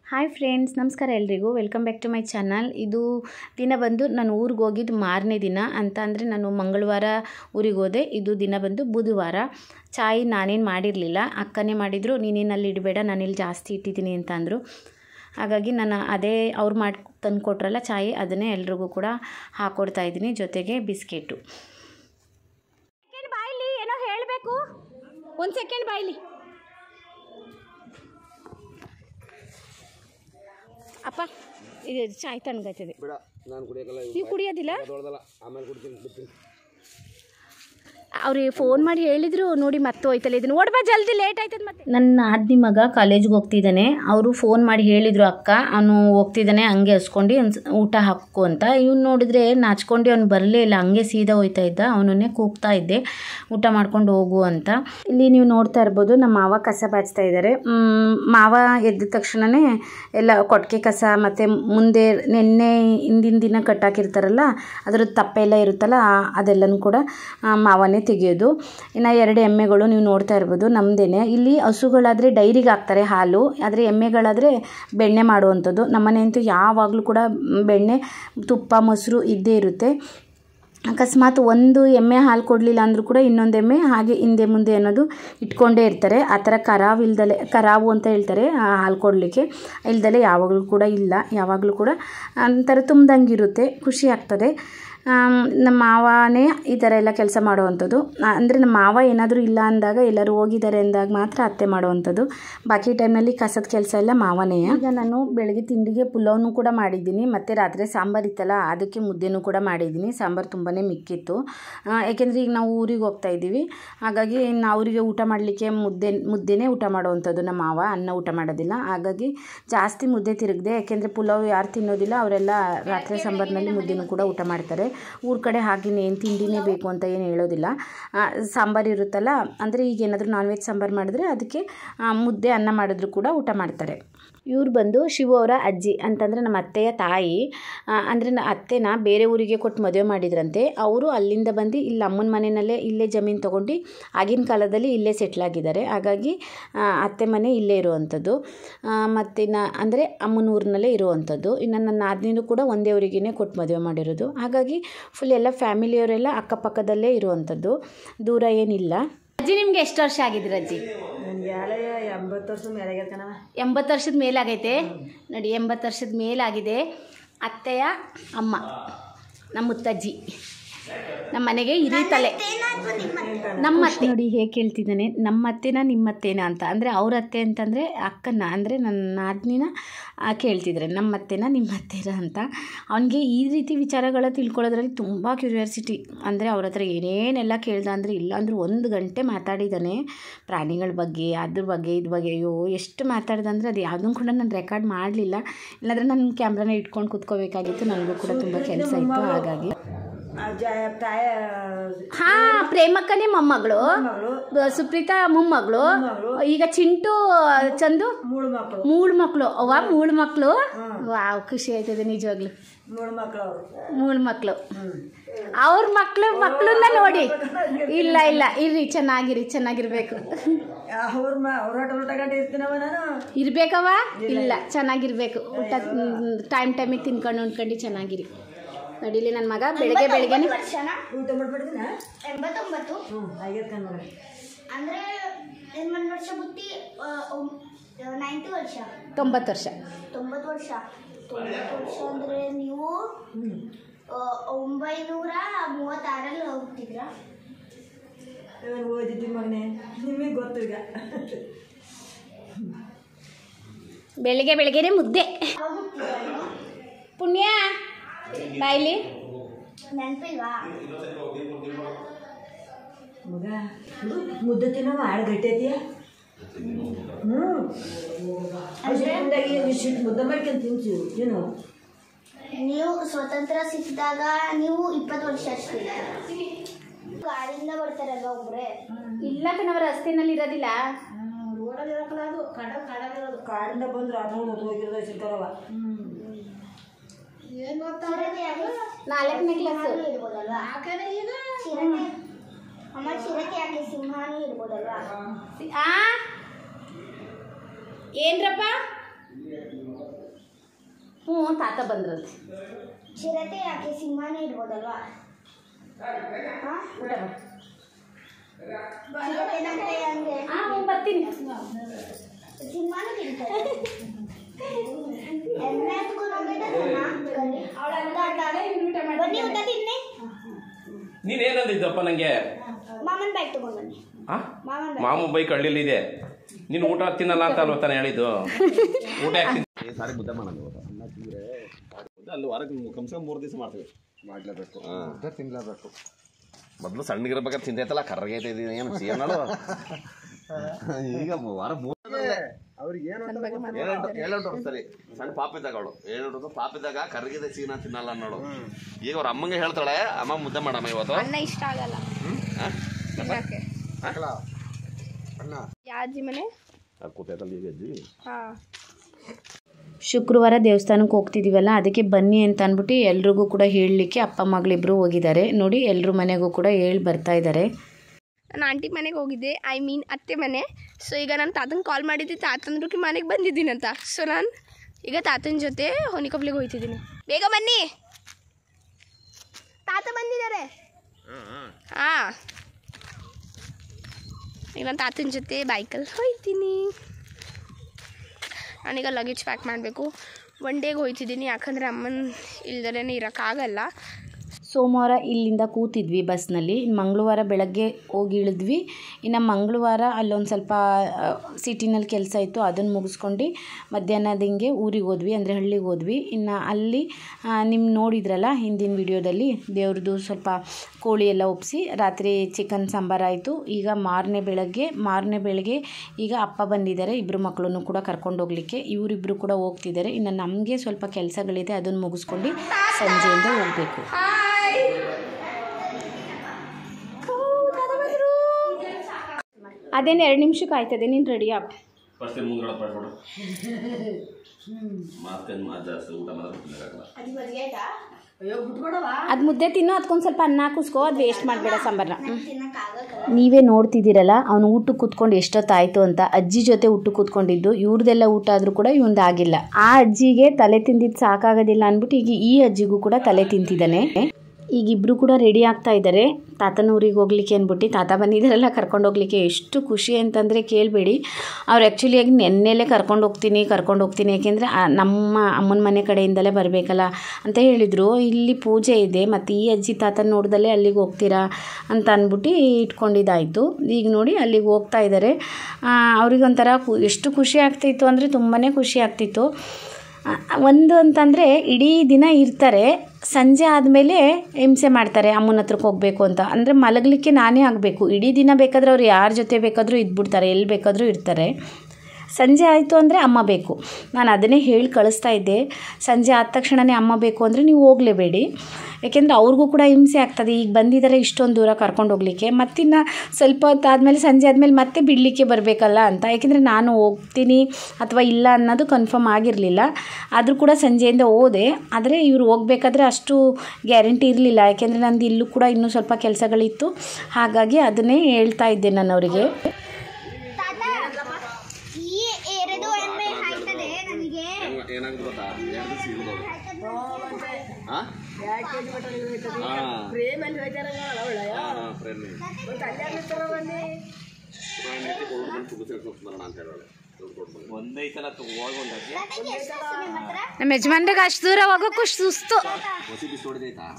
Hi friends ನಮಸ್ಕಾರ ಎಲ್ರಿಗೂ welcome back to my channel ಇದು ದಿನ ಬಂದು ನಾನು ಊರಿಗೆ ಹೋಗಿದ್ದು ಮಾರನೇ ದಿನ ಅಂತ ಅಂದರೆ ನಾನು ಮಂಗಳವಾರ ಊರಿಗೆ ಹೋದೆ ಇದು ದಿನ ಬಂದು ಬುಧವಾರ ಚಾಯ್ ನಾನೇನು ಮಾಡಿರಲಿಲ್ಲ ಅಕ್ಕನೇ ಮಾಡಿದರು ನೀನೇನು ಅಲ್ಲಿ ಇಡಬೇಡ ನಾನಿಲ್ಲಿ ಜಾಸ್ತಿ ಇಟ್ಟಿದ್ದೀನಿ ಅಂತ ಅಂದರು ಹಾಗಾಗಿ ನಾನು ಅದೇ ಅವ್ರು ಮಾಡಿ ತಂದು ಕೊಟ್ರಲ್ಲ ಚಾಯ್ ಅದನ್ನೇ ಎಲ್ರಿಗೂ ಕೂಡ ಹಾಕ್ಕೊಡ್ತಾ ಇದ್ದೀನಿ ಜೊತೆಗೆ ಬಿಸ್ಕೆಟು ಸೆಕೆಂಡ್ ಬಾಯ್ಲಿ ಏನೋ ಹೇಳಬೇಕು ಒಂದು ಸೆಕೆಂಡ್ ಬಾಯ್ಲಿ ಅಪ್ಪ ಇದು ಚಾಯ್ ತಣ್ಣಗೈತದೆ ಬೇಡ ನಾನು ಕುಡಿಯೋಕಲ್ಲ ನೀವು ಕುಡಿಯೋದಿಲ್ಲ ದೊಡ್ಡದಲ್ಲ ಆಮೇಲೆ ಕುಡ್ತೀನಿ ಬಿಡ್ತೀನಿ ಅವ್ರಿಗೆ ಫೋನ್ ಮಾಡಿ ಹೇಳಿದ್ರು ನೋಡಿ ಮತ್ತೆ ಹೋಯ್ತಲ್ಲ ಇದನ್ನು ಓಡ್ಬಾ ಜಲ್ದಿ ಲೇಟ್ ಆಯ್ತದ ಮತ್ತೆ ನನ್ನ ನಾದಿನಿ ಮಗ ಕಾಲೇಜ್ಗೆ ಹೋಗ್ತಿದ್ದಾನೆ ಅವರು ಫೋನ್ ಮಾಡಿ ಹೇಳಿದ್ರು ಅಕ್ಕ ಅವನು ಹೋಗ್ತಿದ್ದಾನೆ ಹಂಗೆ ಹಸ್ಕೊಂಡು ಒಂದು ಊಟ ಹಾಕು ಅಂತ ಇವ್ನು ನೋಡಿದ್ರೆ ನಾಚ್ಕೊಂಡು ಅವ್ನು ಬರಲೇ ಇಲ್ಲ ಹಂಗೆ ಸೀದಾ ಹೋಯ್ತಾ ಇದ್ದ ಅವನನ್ನೇ ಕೂಗ್ತಾ ಇದ್ದೆ ಊಟ ಮಾಡ್ಕೊಂಡು ಹೋಗು ಅಂತ ಇಲ್ಲಿ ನೀವು ನೋಡ್ತಾ ಇರ್ಬೋದು ನಮ್ಮ ಮಾವ ಕಸ ಬಾಚ್ತಾ ಇದ್ದಾರೆ ಮ್, ಮಾವ ಎದ್ದ ತಕ್ಷಣವೇ ಎಲ್ಲ ಕೊಟ್ಟಿಗೆ ಕಸ ಮತ್ತು ಮುಂದೆ ನಿನ್ನೆ ಹಿಂದಿನ ದಿನ ಕಟ್ಟಾಕಿರ್ತಾರಲ್ಲ ಅದ್ರದ್ದು ತಪ್ಪೆ ಎಲ್ಲ ಇರುತ್ತಲ್ಲ ಆ- ಅದೆಲ್ಲನೂ ಕೂಡ ಆ, ಮಾವನೇ ತೆಗೆಯೋದು ಇನ್ನು ಎರಡು ಎಮ್ಮೆಗಳು ನೀವು ನೋಡ್ತಾ ಇರ್ಬೋದು ನಮ್ಮದೇನೆ ಇಲ್ಲಿ ಹಸುಗಳಾದರೆ ಡೈರಿಗೆ ಹಾಕ್ತಾರೆ ಹಾಲು ಆದರೆ ಎಮ್ಮೆಗಳಾದರೆ ಬೆಣ್ಣೆ ಮಾಡುವಂಥದ್ದು ನಮ್ಮನೆಯಂತೂ ಯಾವಾಗಲೂ ಕೂಡ ಬೆಣ್ಣೆ ತುಪ್ಪ ಮೊಸರು ಇದ್ದೇ ಇರುತ್ತೆ ಅಕಸ್ಮಾತ್ ಒಂದು ಎಮ್ಮೆ ಹಾಲು ಕೊಡಲಿಲ್ಲ ಅಂದರೂ ಕೂಡ ಇನ್ನೊಂದು ಎಮ್ಮೆ ಹಾಗೆ ಹಿಂದೆ ಮುಂದೆ ಅನ್ನೋದು ಇಟ್ಕೊಂಡೇ ಇರ್ತಾರೆ ಆ ಥರ ಕರಾವು ಇಲ್ದಲೆ ಕರಾವು ಅಂತ ಹೇಳ್ತಾರೆ ಆ ಹಾಲು ಕೊಡಲಿಕ್ಕೆ ಇಲ್ದಲೆ ಯಾವಾಗಲೂ ಕೂಡ ಇಲ್ಲ ಯಾವಾಗಲೂ ಕೂಡ ಒಂಥರ ತುಂಬ್ದಂಗಿರುತ್ತೆ ಖುಷಿ ಆಗ್ತದೆ ಆಮ್, ನಮ್ಮ ಮಾವನೇ ಈ ಥರ ಎಲ್ಲ ಕೆಲಸ ಮಾಡುವಂಥದ್ದು ಅಂದರೆ ನಮ್ಮ ಮಾವ ಏನಾದರೂ ಇಲ್ಲ ಅಂದಾಗ ಎಲ್ಲರೂ ಹೋಗಿದ್ದಾರೆ ಅಂದಾಗ ಮಾತ್ರ ಅತ್ತೆ ಮಾಡುವಂಥದ್ದು ಬಾಕಿ ಟೈಮ್ನಲ್ಲಿ ಕಸದ ಕೆಲಸ ಎಲ್ಲ ಮಾವನೇ ಈಗ ನಾನು ಬೆಳಗ್ಗೆ ತಿಂಡಿಗೆ ಪುಲಾವ್ನು ಕೂಡ ಮಾಡಿದ್ದೀನಿ ಮತ್ತು ರಾತ್ರಿ ಸಾಂಬಾರು ಇತ್ತಲ್ಲ ಅದಕ್ಕೆ ಮುದ್ದೆನೂ ಕೂಡ ಮಾಡಿದ್ದೀನಿ ಸಾಂಬಾರು ತುಂಬಾ ಮಿಕ್ಕಿತ್ತು ಆ, ಯಾಕೆಂದರೆ ಈಗ ನಾವು ಊರಿಗೆ ಹೋಗ್ತಾ ಇದ್ದೀವಿ ಹಾಗಾಗಿ ನಾವು ಅವರಿಗೆ ಊಟ ಮಾಡಲಿಕ್ಕೆ ಮುದ್ದೆ ಮುದ್ದೆನೇ ಊಟ ಮಾಡುವಂಥದ್ದು ನಮ್ಮ ಮಾವ ಅನ್ನ ಊಟ ಮಾಡೋದಿಲ್ಲ ಹಾಗಾಗಿ ಜಾಸ್ತಿ ಮುದ್ದೆ ತಿರುಗಿದೆ ಯಾಕೆಂದರೆ ಪುಲಾವ್ ಯಾರು ತಿನ್ನೋದಿಲ್ಲ ಅವರೆಲ್ಲ ರಾತ್ರಿ ಸಾಂಬಾರಿನಲ್ಲಿ ಮುದ್ದೆನೂ ಕೂಡ ಊಟ ಮಾಡ್ತಾರೆ ಊರ ಕಡೆ ಹಾಗೇನೆ ಏನು ತಿಂಡಿನೇ ಬೇಕು ಅಂತ ಏನು ಹೇಳೋದಿಲ್ಲ ಆ, ಸಾಂಬಾರು ಇರುತ್ತಲ್ಲ ಅಂದರೆ ಈಗ ಏನಾದರೂ ನಾನ್ ವೆಜ್ ಸಾಂಬಾರು ಮಾಡಿದ್ರೆ ಅದಕ್ಕೆ ಆ, ಮುದ್ದೆ ಅನ್ನ ಮಾಡಿದ್ರು ಕೂಡ ಊಟ ಮಾಡ್ತಾರೆ ಇವ್ರು ಬಂದು ಶಿವು ಅವರ ಅಜ್ಜಿ ಅಂತಂದರೆ ನಮ್ಮ ಅತ್ತೆಯ ತಾಯಿ ಅಂದರೆ ನ ಅತ್ತೆನ ಬೇರೆ ಊರಿಗೆ ಕೊಟ್ಟು ಮದುವೆ ಮಾಡಿದ್ರಂತೆ ಅವರು ಅಲ್ಲಿಂದ ಬಂದು ಇಲ್ಲಿ ಅಮ್ಮನ ಮನೆಯಲ್ಲೇ ಇಲ್ಲೇ ಜಮೀನು ತೊಗೊಂಡು ಆಗಿನ ಕಾಲದಲ್ಲಿ ಇಲ್ಲೇ ಸೆಟ್ಲ್ ಆಗಿದ್ದಾರೆ ಹಾಗಾಗಿ ಆ, ಅತ್ತೆ ಮನೆ ಇಲ್ಲೇ ಇರುವಂಥದ್ದು ಮತ್ತು ನ ಅಂದರೆ ಅಮ್ಮನ ಊರಿನಲ್ಲೇ ಇರುವಂಥದ್ದು ಇನ್ನು ನನ್ನ ನಾದಿನಿನೂ ಕೂಡ ಒಂದೇ ಊರಿಗೇ ಕೊಟ್ಟು ಮದುವೆ ಮಾಡಿರೋದು ಹಾಗಾಗಿ ಫುಲ್ ಎಲ್ಲ ಫ್ಯಾಮಿಲಿಯವರೆಲ್ಲ ಅಕ್ಕಪಕ್ಕದಲ್ಲೇ ಇರುವಂಥದ್ದು ದೂರ ಏನಿಲ್ಲ ಅಜ್ಜಿ ನಿಮ್ಗೆ ಎಷ್ಟು ವರ್ಷ ಆಗಿದ್ದೀರ ಅಜ್ಜಿ ನನಗೆ ಹಳೆ ಎಂಬತ್ತು ವರ್ಷದ ಮೇಲೆ ಕಣವ ಎಂಬತ್ತು ವರ್ಷದ ಮೇಲಾಗೈತೆ ನೋಡಿ ಎಂಬತ್ತು ವರ್ಷದ ಮೇಲಾಗಿದೆ ಅತ್ತೆಯ ಅಮ್ಮ ನಮ್ಮ ಮುತ್ತಜ್ಜಿ ನಮ್ಮ ಮನೆಗೆ ಹಿರಿ ತಲೆ ನಮ್ಮ ಅತ್ತೆ ನೋಡಿ ಹೇಗೆ ಕೇಳ್ತಿದ್ದಾನೆ ನಮ್ಮ ಅತ್ತೆನ ನಿಮ್ಮ ಅತ್ತೆನ ಅಂತ ಅಂದರೆ ಅವ್ರ ಅತ್ತೆ ಅಂತಂದರೆ ಅಕ್ಕನ ಅಂದರೆ ನನ್ನ ನಾದಿನಿನ ಆ, ಕೇಳ್ತಿದ್ದಾರೆ ನಮ್ಮ ಅತ್ತೆನ ನಿಮ್ಮ ಅತ್ತೆನ ಅಂತ ಅವನಿಗೆ ಈ ರೀತಿ ವಿಚಾರಗಳ ತಿಳ್ಕೊಳ್ಳೋದ್ರಲ್ಲಿ ತುಂಬ ಕ್ಯೂರಿಯಾಸಿಟಿ ಅಂದರೆ ಅವ್ರ ಹತ್ರ ಏನೇನೆಲ್ಲ ಕೇಳ್ದ ಅಂದರೆ ಇಲ್ಲ ಅಂದ್ರೆ ಒಂದು ಗಂಟೆ ಮಾತಾಡಿದ್ದಾನೆ ಪ್ರಾಣಿಗಳ ಬಗ್ಗೆ ಅದ್ರ ಬಗ್ಗೆ ಇದ್ರ ಬಗ್ಗೆ ಅಯ್ಯೋ ಎಷ್ಟು ಮಾತಾಡ್ದೆ ಅಂದರೆ ಅದು ಯಾವುದೂ ಕೂಡ ನಾನು ರೆಕಾರ್ಡ್ ಮಾಡಲಿಲ್ಲ ಇಲ್ಲಾಂದರೆ ನಾನು ಕ್ಯಾಮ್ರಾನ ಇಟ್ಕೊಂಡು ಕೂತ್ಕೋಬೇಕಾಗಿತ್ತು ನನಗೂ ಕೂಡ ತುಂಬ ಕೆಲಸ ಇತ್ತು ಹಾಗಾಗಿ ತಾಯ ಹಾ ಪ್ರೇಮಕ್ಕನೇ ಮೊಮ್ಮಗಳು ಮಗಳು ಬ- ಸುಪ್ರೀತಾ ಮೊಮ್ಮಗಳು ಈಗ ಚಿಂಟು ಚಂದು ಮೂಳು ಮಕ್ಕಳು ಮೂಳು ಮಕ್ಕಳು ಅವ್ವ ಮೂಳು ಮಕ್ಕಳು ವಾವ್ ಖುಷಿ ಆಯ್ತದೆ ನಿಜವಾಗ್ಲು ಮೂಳು ಮಕ್ಕಳು ಅವರು ಮೂಳು ಮಕ್ಕಳು ಅವ್ರ ಮಕ್ಕಳು ಮಕ್ಕಳನ್ನ ನೋಡಿ ಇಲ್ಲ ಇಲ್ಲ ಇರ್ರಿ ಚೆನ್ನಾಗಿರಿ ಚೆನ್ನಾಗಿರ್ಬೇಕು ಅವ್ರ ಮ ಅವ್ರ ಹೊಟ್ಟೆ ಊಟ ಗಂಟೆ ಇರ್ತೀನವ ನಾನು ಇರ್ಬೇಕವ ಇಲ್ಲ ಚೆನ್ನಾಗಿರ್ಬೇಕು ಊಟ ಟೈಮ್ ಟೈಮಿಗೆ ತಿನ್ಕೊಂಡು ಉಣ್ಕೊಂಡು ಚೆನ್ನಾಗಿರಿ ನಡೀಲಿ ನನ್ನ ಮಗ ಬೆಳಗ್ಗೆ ಬೆಳಗ್ಗೆನೆ ಊಟ ಮಾಡ್ಬಿಡ್ತೀನ ಎಂಬತ್ತೊಂಬತ್ತು ಹ್ಞೂ ಆಗೈತೆ ಕಣ್ ಮಗ ಅಂದ್ರೆ ಒಂದು ವರ್ಷ ಬುತ್ತಿ ನೈಂಟಿ ವರ್ಷ ತೊಂಬತ್ತು ವರ್ಷ ತೊಂಬತ್ತು ವರ್ಷ ತೊಂಬತ್ತು ವರ್ಷ ಅಂದ್ರೆ ನೀವು ಆ, ಒಂಬೈನೂರ ಮೂವತ್ತಾರಲ್ಲಿ ಹೋಗ್ತಿದ್ರ ನಾನು ಓದಿದ್ದಿ ಮಗನೇ ನಿಮಗೆ ಗೊತ್ತು ಈಗ ಬೆಳಿಗ್ಗೆ ಬೆಳಗ್ಗೆನೆ ಮುದ್ದೆ ಅವಾಗ ಹೋಗ್ತಿದ್ರ ನೀವು ಪುಣ್ಯ ಬಾಯ್ಲಿ ನೆನಪಿಲ್ವಾ ಮಗ ಇದು ಮುದ್ದೆ ತಿನ್ನವ ಹಾಳು ಗಟ್ಟೈತಿಯ ಹ್ಞೂ ಅಷ್ಟಿಂದಾಗಿ ಇಷ್ಟು ಮುದ್ದೆ ಮಾಡ್ಕೊಂಡು ತಿಂತೀವಿ ಏನು ನೀವು ಸ್ವತಂತ್ರ ಸಿಕ್ಕಿದಾಗ ನೀವು ಇಪ್ಪತ್ತು ವರ್ಷ ಅಷ್ಟೇ ಗಾಡಿಯಿಂದ ಬರ್ತಾರಲ್ವಾ ಒಬ್ರೆ ಇಲ್ಲ ಕಣವ ರಸ್ತೆನಲ್ಲಿ ಇರೋದಿಲ್ಲ ರೋಡಲ್ಲಿ ಇರೋಕ್ಕಲ್ಲ ಅದು ಕಡ ಕಡಲಿರೋದು ಕಾಡಿಂದ ಬಂದ್ರೆ ಅದು ಹೋಗಿರೋದು ಸಿಗ್ತಾರವ ನಾಲ್ಕನೇ ಕ್ಲಾಸ್ ಸಿಂಹಾನು ಇರ್ಬೋದಲ್ವಾ ಚಿರತೆ ಅಮ್ಮ ಚಿರತೆ ಯಾಕೆ ಸಿಂಹಾನು ಇರ್ಬೋದಲ್ವಾ ಆ ಏನ್ರಪ್ಪ ತಾತ ಬಂದ್ರಲ್ಲಿ ಚಿರತೆ ಯಾಕೆ ಸಿಂಹನೇ ಇಡ್ಬೋದಲ್ವಾ ಹಾ? ಊಟ ಮಾಡು. ಚಿರತೆನಂತೆ ಹಂಗೆ ಆ, ಹ್ಞೂ, ಬರ್ತೀನಿ ಸಿಂಹನೂ ತಿಂತಾರೆ ಎಮ್ಮೆ ಎತ್ಕೊಂಡು ಹೋಗಿದ್ದಲ್ಲ ಕಲಿ. ಬನ್ನಿ ಊಟ ತಿನ್ನಿ ನೀನೇನಂದಿದ್ದಪ್ಪ ನಂಗೆ ಮಾಮನ್ ಬ್ಯಾಗ್ ತಗೊಂಡ್ ಬನ್ನಿ ಆ? ಮಾಮನ್ ಬ್ಯಾಗ್ ಮಾಮು ಬೈಕ್ ಹಳ್ಳಿಲಿದೆ ನೀನು ಊಟ ತಿನ್ನಲ್ಲ ಅಂತ ಅಲ್ವ ತಾನೇ ಹೇಳಿದ್ದು ಊಟ ಯಾಕೆ ತಿಂತ ಸಾರಿ ಮುದ್ದೆ ಮಾಡೋದು ಇವತ್ತು ಅನ್ನ ತಿಂದರೆ ಅಲ್ಲಿ ವಾರಕ್ಕೆ ಕಮ್ಸೆ ಮೂರು ದಿವಸ ಮಾಡ್ತೀವಿ ಮಾಡಲೇಬೇಕು ಮುದ್ದೆ ತಿನ್ನಲೇಬೇಕು ಮೊದಲು ಸಣ್ಣಗಿರ್ಬೇಕಾದ್ರೆ ತಿಂದೈತಲ್ಲ ಕರ್ರಗೈತೆ ಇದೀನಿ ಏನು ಏನಳು ಈಗ ವಾರ ಮೂರು ಅವ್ರಿಗೆ ಏನು ಏಳೆಂಟು ಏಳೆಂಟು ವರ್ಷ ಸರಿ ಸಣ್ಣ ಪಾಪ ಇದ್ದಾಗ ಅವಳು ಏಳೆಂಟು ವರ್ಷ ಪಾಪ ಇದ್ದಾಗ ಕರ್ರಗಿದೆ ಸೀನಾ ತಿನ್ನಲ್ಲ ಅನ್ನೋಳು ಈಗ ಅವ್ರ ಅಮ್ಮಂಗೆ ಹೇಳ್ತಾಳೆ ಅಮ್ಮ ಮುದ್ದೆ ಮಾಡಮ್ಮ ಇವತ್ತು ಅನ್ನ ಇಷ್ಟ ಆಗಲ್ಲ ಆ? ತಿನ್ನಕ್ಕೆ ಅನ್ನ ಯಾಜ್ಜಿ ಮನೆ ಅಲ್ಲಿ ಕೂತೈತಲ್ಲ ಈಗ ಅಜ್ಜಿ ಹಾ ಶುಕ್ರವಾರ ದೇವಸ್ಥಾನಕ್ಕೆ ಹೋಗ್ತಿದ್ದೀವಲ್ಲ ಅದಕ್ಕೆ ಬನ್ನಿ ಅಂತ ಅಂದ್ಬಿಟ್ಟು ಎಲ್ರಿಗೂ ಕೂಡ ಹೇಳಲಿಕ್ಕೆ ಅಪ್ಪ ಮಗಳಿಬ್ರು ಹೋಗಿದ್ದಾರೆ ನೋಡಿ ಎಲ್ರ ಮನೆಗೂ ಕೂಡ ಹೇಳಿ ಬರ್ತಾ ಇದ್ದಾರೆ ನಾನು ಆಂಟಿ ಮನೆಗೆ ಹೋಗಿದ್ದೆ ಐ ಮೀನ್ ಅತ್ತೆ ಮನೆ ಸೊ ಈಗ ನಾನು ತಾತನ ಕಾಲ್ ಮಾಡಿದ್ದೆ ತಾತಂದ್ರಕ್ಕೆ ಮನೆಗೆ ಬಂದಿದ್ದೀನಂತ ಸೊ ನಾನು ಈಗ ತಾತನ ಜೊತೆ ಹೊನಿಕೊಬ್ಲಿಗೆ ಹೋಗ್ತಿದ್ದೀನಿ ಬೇಗ ಬನ್ನಿ ತಾತ ಬಂದಿದ್ದಾರೆ ಹಾಂ ಈಗ ನಾನು ತಾತನ ಜೊತೆ ಬೈಕಲ್ಲಿ ಹೋಗ್ತೀನಿ ನಾನೀಗ ಲಗೇಜ್ ಪ್ಯಾಕ್ ಮಾಡಬೇಕು ಒನ್ ಡೇಗೆ ಹೋಗ್ತಿದ್ದೀನಿ ಯಾಕಂದರೆ ಅಮ್ಮನ ಇಲ್ದಲೇ ಇರೋಕ್ಕಾಗಲ್ಲ ಸೋಮವಾರ ಇಲ್ಲಿಂದ ಕೂತಿದ್ವಿ ಬಸ್ನಲ್ಲಿ ಇನ್ನು ಮಂಗಳವಾರ ಬೆಳಗ್ಗೆ ಹೋಗಿ ಇಳಿದ್ವಿ ಇನ್ನು ಮಂಗಳವಾರ ಅಲ್ಲೊಂದು ಸ್ವಲ್ಪ ಸಿಟಿನಲ್ಲಿ ಕೆಲಸ ಇತ್ತು ಅದನ್ನು ಮುಗಿಸ್ಕೊಂಡು ಮಧ್ಯಾಹ್ನದಂಗೆ ಊರಿಗೆ ಹೋದ್ವಿ ಅಂದರೆ ಹಳ್ಳಿಗೆ ಹೋದ್ವಿ ಇನ್ನು ಅಲ್ಲಿ ನಿಮ್ಮ ನೋಡಿದ್ರಲ್ಲ ಹಿಂದಿನ ವಿಡಿಯೋದಲ್ಲಿ ದೇವ್ರದ್ದು ಸ್ವಲ್ಪ ಕೋಳಿ ಎಲ್ಲ ಒಪ್ಪಿಸಿ ರಾತ್ರಿ ಚಿಕನ್ ಸಾಂಬಾರಾಯಿತು ಈಗ ಮಾರನೇ ಬೆಳಗ್ಗೆ ಮಾರನೇ ಬೆಳಗ್ಗೆ ಈಗ ಅಪ್ಪ ಬಂದಿದ್ದಾರೆ ಇಬ್ಬರು ಮಕ್ಕಳನ್ನು ಕೂಡ ಕರ್ಕೊಂಡು ಹೋಗ್ಲಿಕ್ಕೆ ಇವರಿಬ್ಬರು ಕೂಡ ಹೋಗ್ತಿದ್ದಾರೆ ಇನ್ನು ನಮಗೆ ಸ್ವಲ್ಪ ಕೆಲಸಗಳಿದೆ ಅದನ್ನು ಮುಗಿಸ್ಕೊಂಡು ಸಂಜೆಯಿಂದ ಹೋಗಬೇಕು ಅದೇನು ಎರಡು ನಿಮಿಷಕ್ಕೆ ಆಯ್ತದೆ ನೀನು ರೆಡಿ ಆಗ ಫಸ್ಟ್ ಮುಂದ್ಗಡೆ ಪಡ್ಬಿಡು ಮಾತೇನು ಮಾತು ಜಾಸ್ತಿ ಊಟ ಮಾಡಿದ್ರೆ ತಿನ್ನಕ್ಕಾಗಲ್ಲ ಅದು ಮುದ್ದೆ ತಿನ್ನೋ ಅದಕ್ಕೊಂದು ಸ್ವಲ್ಪ ಅನ್ನ ಹಾಕಿಸ್ಕೋ ಅದು ವೇಸ್ಟ್ ಮಾಡಬೇಡ ಸಾಂಬಾರನ್ನ ತಿನ್ನಕ್ಕಾಗಲ್ಲ ನೀವೇ ನೋಡ್ತಿದ್ದೀರಲ್ಲ ಅವನು ಊಟಕ್ಕೆ ಕೂತ್ಕೊಂಡು ಎಷ್ಟೊತ್ತಾಯ್ತು ಅಂತ ಅಜ್ಜಿ ಜೊತೆ ಊಟಕ್ಕೆ ಕೂತ್ಕೊಂಡಿದ್ದು ಇವ್ರದೆಲ್ಲ ಊಟ ಆದರೂ ಕೂಡ ಇವಂದು ಆಗಿಲ್ಲ ಆ ಅಜ್ಜಿಗೆ ತಲೆ ತಿಂದಿದ್ದು ಸಾಕಾಗೋದಿಲ್ಲ ಅಂದ್ಬಿಟ್ಟು ಈಗ ಈ ಅಜ್ಜಿಗೂ ಕೂಡ ತಲೆ ತಿಂತಿದ್ದಾನೆ ಈಗ ಇಬ್ಬರು ಕೂಡ ರೆಡಿ ಆಗ್ತಾ ಇದ್ದಾರೆ ತಾತನ ಊರಿಗೆ ಹೋಗ್ಲಿಕ್ಕೆ ಅಂದ್ಬಿಟ್ಟು ತಾತ ಬಂದಿದ್ದಾರಲ್ಲ ಕರ್ಕೊಂಡು ಹೋಗ್ಲಿಕ್ಕೆ ಎಷ್ಟು ಖುಷಿ ಅಂತಂದರೆ ಕೇಳಬೇಡಿ ಅವ್ರು ಆ್ಯಕ್ಚುಲಿಯಾಗಿ ನೆನ್ನೆಲೆ ಕರ್ಕೊಂಡು ಹೋಗ್ತೀನಿ ಕರ್ಕೊಂಡು ಹೋಗ್ತೀನಿ ಯಾಕೆಂದರೆ ನಮ್ಮ ಅಮ್ಮನ ಮನೆ ಕಡೆಯಿಂದಲೇ ಬರಬೇಕಲ್ಲ ಅಂತ ಹೇಳಿದರು ಇಲ್ಲಿ ಪೂಜೆ ಇದೆ ಮತ್ತು ಈ ಅಜ್ಜಿ ತಾತನ ನೋಡ್ದಲ್ಲೇ ಅಲ್ಲಿಗೆ ಹೋಗ್ತೀರಾ ಅಂತ ಅಂದ್ಬಿಟ್ಟು ಇಟ್ಕೊಂಡಿದ್ದಾಯಿತು ಈಗ ನೋಡಿ ಅಲ್ಲಿಗೆ ಹೋಗ್ತಾ ಇದ್ದಾರೆ ಅವ್ರಿಗೊಂಥರ ಕು ಎಷ್ಟು ಖುಷಿ ಆಗ್ತಿತ್ತು ಅಂದರೆ ತುಂಬಾ ಖುಷಿ ಆಗ್ತಿತ್ತು ಆ, ಒಂದು ಅಂತಂದರೆ ಇಡೀ ದಿನ ಇರ್ತಾರೆ ಸಂಜೆ ಆದಮೇಲೆ ಹಿಂಸೆ ಮಾಡ್ತಾರೆ ಅಮ್ಮನ ಹತ್ರಕ್ಕೆ ಹೋಗಬೇಕು ಅಂತ ಅಂದರೆ ಮಲಗಲಿಕ್ಕೆ ನಾನೇ ಆಗಬೇಕು ಇಡೀ ದಿನ ಬೇಕಾದ್ರೆ ಅವ್ರು ಯಾರ ಜೊತೆ ಬೇಕಾದರೂ ಇದ್ಬಿಡ್ತಾರೆ ಎಲ್ಲಿ ಬೇಕಾದರೂ ಇರ್ತಾರೆ ಸಂಜೆ ಆಯಿತು ಅಂದರೆ ಅಮ್ಮ ಬೇಕು ನಾನು ಅದನ್ನೇ ಹೇಳಿ ಕಳಿಸ್ತಾ ಇದ್ದೆ ಸಂಜೆ ಆದ ತಕ್ಷಣವೇ ಅಮ್ಮ ಬೇಕು ಅಂದರೆ ನೀವು ಹೋಗಲೇಬೇಡಿ ಯಾಕೆಂದರೆ ಅವ್ರಿಗೂ ಕೂಡ ಹಿಂಸೆ ಆಗ್ತದೆ ಈಗ ಬಂದಿದ್ದಾರೆ ಇಷ್ಟೊಂದು ದೂರ ಕರ್ಕೊಂಡು ಹೋಗಲಿಕ್ಕೆ ಮತ್ತಿನ್ನು ಸ್ವಲ್ಪ ಹೊತ್ತಾದಮೇಲೆ ಸಂಜೆ ಆದಮೇಲೆ ಮತ್ತೆ ಬಿಡಲಿಕ್ಕೆ ಬರಬೇಕಲ್ಲ ಅಂತ ಯಾಕೆಂದರೆ ನಾನು ಹೋಗ್ತೀನಿ ಅಥವಾ ಇಲ್ಲ ಅನ್ನೋದು ಕನ್ಫರ್ಮ್ ಆಗಿರಲಿಲ್ಲ ಆದರೂ ಕೂಡ ಸಂಜೆಯಿಂದ ಹೋದೆ ಆದರೆ ಇವರು ಹೋಗ್ಬೇಕಾದ್ರೆ ಅಷ್ಟು ಗ್ಯಾರಂಟಿ ಇರಲಿಲ್ಲ ಯಾಕೆಂದರೆ ನಂದು ಇಲ್ಲೂ ಕೂಡ ಇನ್ನೂ ಸ್ವಲ್ಪ ಕೆಲಸಗಳಿತ್ತು ಹಾಗಾಗಿ ಅದನ್ನೇ ಹೇಳ್ತಾ ಇದ್ದೆ ನಾನು ಅವರಿಗೆ ಈ ಏರೆದು ಎಮ್ಮೆ ಹಾಯ್ತದೆ ನನಗೆ ಏನಾಗುತ್ತೆ ಗೊತ್ತಾ ಎರಡು ದಿವಸ ಇಳ್ದೋದು ಹಾಂ ಒಂದೈತಲ್ಲ ಹೋಗೊಂಡಾಗೆ ನಮ್ಮ ಯಜಮಾನ್ರಿಗೆ ಅಷ್ಟು ದೂರ ಹೋಗೋಕ್ಕೂ ಸುಸ್ತು ಹೊಸಿ ಬಿಸಿ ಹೊಡೆದೈತಾ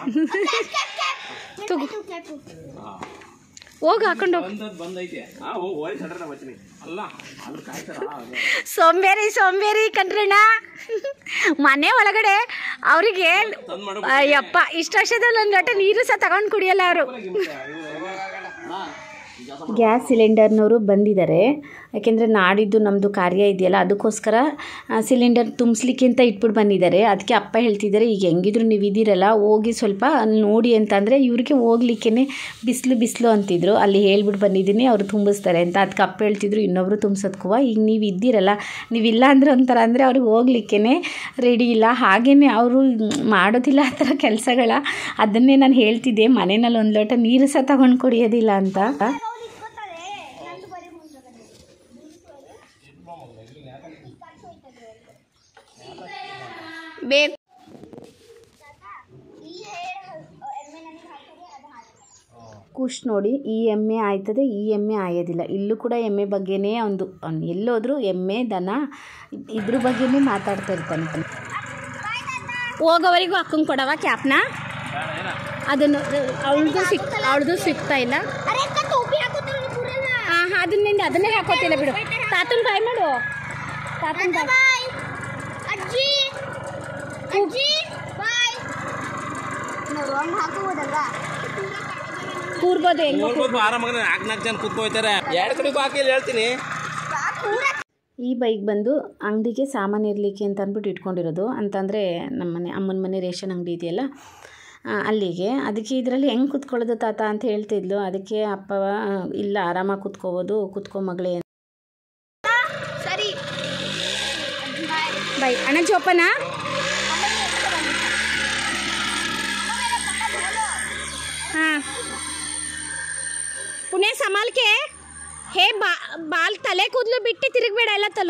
ಹೋಗಿ ಹಾಕೊಂಡು ಬಂದದ್ ಬಂದೈತೆ ಹಾ ಹೋಗಿ ಹೋಗಿ ಸಡ್ರ ಬಚ್ಚಿನಿ ಅಲ್ಲ ಅದ್ರ ಕಾಯ್ತಾರ ಸೋಂಬೇರಿ ಸೋಂಬೇರಿ ಕಣ್ರಣ್ಣ ಮನೆ ಒಳಗಡೆ ಅವರಿಗೆ ತಂದ್ ಮಾಡು ಅಯ್ಯಪ್ಪ ಇಷ್ಟು ವರ್ಷದಲ್ಲಿ ಒಂದು ಲೋಟ ನೀರು ಸಹ ತಗೊಂಡು ಕುಡಿಯಲ್ಲ ಅವರು ಗ್ಯಾಸ್ ಸಿಲಿಂಡರ್ನವರು ಬಂದಿದ್ದಾರೆ ಯಾಕೆಂದರೆ ನಾಡಿದ್ದು ನಮ್ಮದು ಕಾರ್ಯ ಇದೆಯಲ್ಲ ಅದಕ್ಕೋಸ್ಕರ ಸಿಲಿಂಡರ್ ತುಂಬಿಸ್ಲಿಕ್ಕೆ ಅಂತ ಇಟ್ಬಿಟ್ಟು ಬಂದಿದ್ದಾರೆ ಅದಕ್ಕೆ ಅಪ್ಪ ಹೇಳ್ತಿದ್ದಾರೆ ಈಗ ಹೆಂಗಿದ್ರು ನೀವು ಇದ್ದೀರಲ್ಲ ಹೋಗಿ ಸ್ವಲ್ಪ ನೋಡಿ ಅಂತಂದರೆ ಇವ್ರಿಗೆ ಹೋಗ್ಲಿಕ್ಕೆ ಬಿಸಿಲು ಬಿಸಿಲು ಅಂತಿದ್ರು ಅಲ್ಲಿ ಹೇಳ್ಬಿಟ್ಟು ಬಂದಿದ್ದೀನಿ ಅವರು ತುಂಬಿಸ್ತಾರೆ ಅಂತ ಅದಕ್ಕೆ ಅಪ್ಪ ಹೇಳ್ತಿದ್ರು ಇನ್ನೊಬ್ರು ತುಂಬಿಸೋದ್ಕುವ ಈಗ ನೀವು ಇದ್ದೀರಲ್ಲ ನೀವಿಲ್ಲ ಅಂದ್ರೆ ಒಂಥರ ಅಂದರೆ ಅವ್ರಿಗೆ ಹೋಗ್ಲಿಕ್ಕೆ ರೆಡಿ ಇಲ್ಲ ಹಾಗೇ ಅವರು ಮಾಡೋದಿಲ್ಲ ಆ ಥರ ಕೆಲಸಗಳ ಅದನ್ನೇ ನಾನು ಹೇಳ್ತಿದ್ದೆ ಮನೆಯಲ್ಲಿ ಒಂದು ಲೋಟ ನೀರು ಸಹ ತಗೊಂಡು ಕುಡಿಯೋದಿಲ್ಲ ಅಂತ ಬೇಕು ಖುಷ್ ನೋಡಿ ಈ ಎಮ್ಮೆ ಆಯ್ತದೆ ಈ ಎಮ್ಮೆ ಆಯೋದಿಲ್ಲ ಇಲ್ಲೂ ಕೂಡ ಎಮ್ಮೆ ಬಗ್ಗೆನೇ ಒಂದು ಅವ್ನು ಎಲ್ಲೋದ್ರೂ ಎಮ್ಮೆ ದನ ಇದ್- ಇದ್ರ ಬಗ್ಗೆನೇ ಮಾತಾಡ್ತಾ ಇರ್ತಾನೆ ಹೋಗೋವರೆಗೂ ಅಕ್ಕಂಗೆ ಕೊಡವ ಕ್ಯಾಪ್ನ ಅದನ್ನು ಅವಳದು ಸಿಕ್ ಅವಳದು ಸಿಗ್ತಾ ಇಲ್ಲ ಅರೆ ಅಕ್ಕ ಟೋಪಿ ಹಾಕೋತಾರ ಪೂರಲ್ಲ ಹಾಂ ಹಾಂ ಅದನ್ನ ಅದನ್ನೇ ಹಾಕೋತಿಲ್ಲ ಬಿಡು ತಾತನ ಬಾಯ್ ಮಾಡು ತಾತನ ಬಾಯ್ ಬಾಯ್ ಅಜ್ಜಿ ಅಜ್ಜಿ ಬಾಯ್ ನಾವು ರಾಂಗ್ ಹಾಕೋಬೋದಲ್ವಾ ಕೂರ್ಬೋದು ಹೆಂಗೋ ನೋಡ್ಬೋದು ಆರಾಮಾಗ ನಾಲ್ಕು ನಾಲ್ಕು ಜನ ಕೂತ್ಕೋಯ್ತಾರೆ ಎರಡು ಕಡೆಗೂ ಹಾಕಿ ಹೇಳ್ತೀನಿ ಈ ಬೈಕ್ ಬಂದು ಅಂಗಡಿಗೆ ಸಾಮಾನು ಇರಲಿಕ್ಕೆ ಅಂತ ಅಂದ್ಬಿಟ್ಟು ಇಟ್ಕೊಂಡಿರೋದು ಅಂತಂದರೆ ನಮ್ಮ ಮನೆ ಅಮ್ಮನ ಮನೆ ರೇಷನ್ ಅಂಗಡಿ ಇದೆಯಲ್ಲ ಆ, ಅಲ್ಲಿಗೆ ಅದಕ್ಕೆ ಇದರಲ್ಲಿ ಹೆಂಗೆ ಕುತ್ಕೊಳ್ಳೋದು ತಾತ ಅಂತ ಹೇಳ್ತಿದ್ಲು ಅದಕ್ಕೆ ಅಪ್ಪ ಆ, ಇಲ್ಲ ಆರಾಮಾಗಿ ಕುತ್ಕೋಬೋದು ಕುತ್ಕೋ ಮಗಳೇ ಸರಿ ಬೈ ಅಣ್ಣ ಜೋಪನ ಹಾಂ ಪುಣ್ಯ ಸಮಾಲ್ಕೆ ಹೇ ಬಾ ಬಾಲ್ ತಲೆ ಕೂದಲು ಬಿಟ್ಟು ತಿರುಗಬೇಡ ಎಲ್ಲ ತಲು